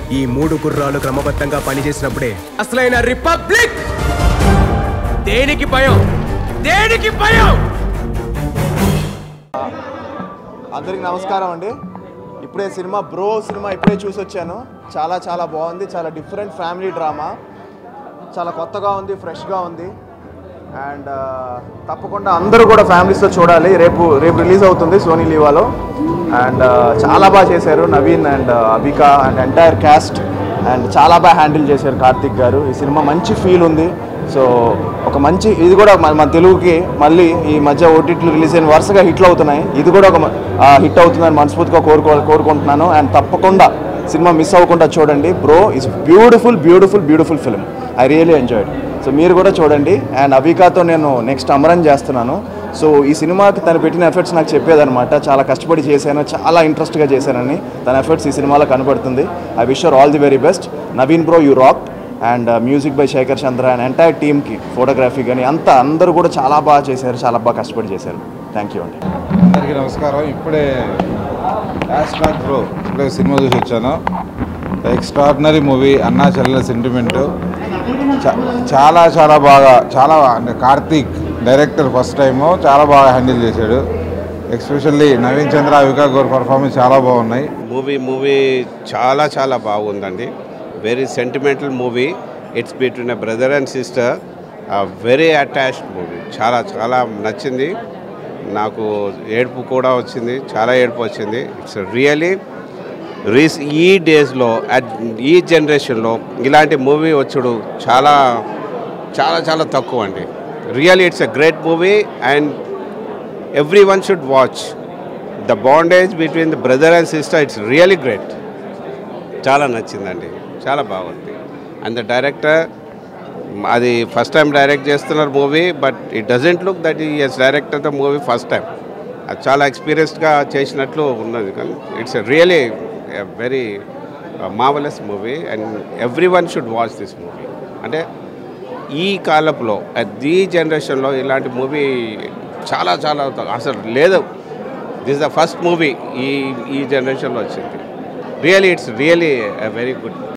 ఈ మూడు గుర్రాలు క్రమబద్ధంగా పనిచేసినప్పుడే అసలైన రిపబ్లిక్ దేనికి భయం దేనికి భయం అందరికి నమస్కారం అండి ఇప్పుడే సినిమా బ్రో సినిమా ఇప్పుడే చూసి వచ్చాను చాలా చాలా బాగుంది చాలా డిఫరెంట్ ఫ్యామిలీ డ్రామా చాలా కొత్తగా ఉంది ఫ్రెష్గా ఉంది అండ్ తప్పకుండా అందరూ కూడా ఫ్యామిలీస్తో చూడాలి రేపు రేపు రిలీజ్ అవుతుంది సోనీ లీవాలో అండ్ చాలా బాగా చేశారు Naveen and Avika and entire cast and చాలా బాగా హ్యాండిల్ చేశారు కార్తిక్ గారు ఈ సినిమా మంచి ఫీల్ ఉంది సో ఒక మంచి ఇది కూడా మన మన తెలుగుకి మళ్ళీ ఈ మధ్య ఓటీటీలు రిలీజ్ అయిన వరుసగా హిట్లు అవుతున్నాయి ఇది కూడా ఒక హిట్ అవుతుందని మనస్ఫూర్తిగా కోరుకో కోరుకుంటున్నాను అండ్ తప్పకుండా సినిమా మిస్ అవ్వకుండా చూడండి bro is beautiful beautiful beautiful film I really enjoyed so మీరు కూడా చూడండి అండ్ అవికాతో నేను నెక్స్ట్ అమరన్ చేస్తున్నాను సో ఈ సినిమాకి తను పెట్టిన ఎఫర్ట్స్ నాకు చెప్పేదనమాట చాలా కష్టపడి చేశాను చాలా ఇంట్రెస్ట్గా చేశానని తన ఎఫర్ట్స్ ఈ సినిమాలో కనబడుతుంది I wish all the very best Naveen bro you rock and music by Shekhar Chandra and entire టీమ్కి ఫోటోగ్రఫీ కానీ అంతా అందరూ కూడా చాలా బాగా చేశారు చాలా బాగా కష్టపడి చేశారు థ్యాంక్ యూ అండి అందరికీ నమస్కారం ఇప్పుడే యాష్ నాగ్ బ్రో ఇప్పుడే సినిమా చూసి వచ్చాను ఎక్స్ట్రాడినరీ మూవీ అన్నా చెల్లెల సెంటిమెంట్ చాలా చాలా బాగా చాలా అంటే కార్తీక్ డైరెక్టర్ ఫస్ట్ టైము చాలా బాగా హ్యాండిల్ చేశాడు ఎస్పెషల్లీ నవీన్ చంద్ర అవికా గౌర్ పర్ఫార్మెన్స్ చాలా బాగున్నాయి మూవీ మూవీ చాలా చాలా బాగుందండి very sentimental movie it's between a brother and sister very attached movie చాలా చాలా నచ్చింది నాకు ఏడుపు కూడా వచ్చింది చాలా ఏడుపు వచ్చింది ఇట్స్ రియలీ రీస్ ఈ డేస్లో అట్ ఈ జనరేషన్లో ఇలాంటి మూవీ వచ్చుడు చాలా చాలా చాలా తక్కువ అండి really it's a great movie and everyone should watch the bondage between the brother and sister it's really great చాలా నచ్చిందండి చాలా బాగుంది అండ్ ద డైరెక్టర్ అది ఫస్ట్ టైం డైరెక్ట్ చేస్తున్నారు movie but it doesn't look that ఈ as director the movie first time అది చాలా ఎక్స్పీరియన్స్డ్గా చేసినట్లు ఉన్నది కానీ it's really very marvellous movie and everyone should watch this movie అంటే ఈ కాలపులో ఈ జనరేషన్లో ఇలాంటి మూవీ చాలా చాలా అసలు లేదు దిస్ ద ఫస్ట్ మూవీ ఈ ఈ జనరేషన్లో వచ్చింది really it's really very good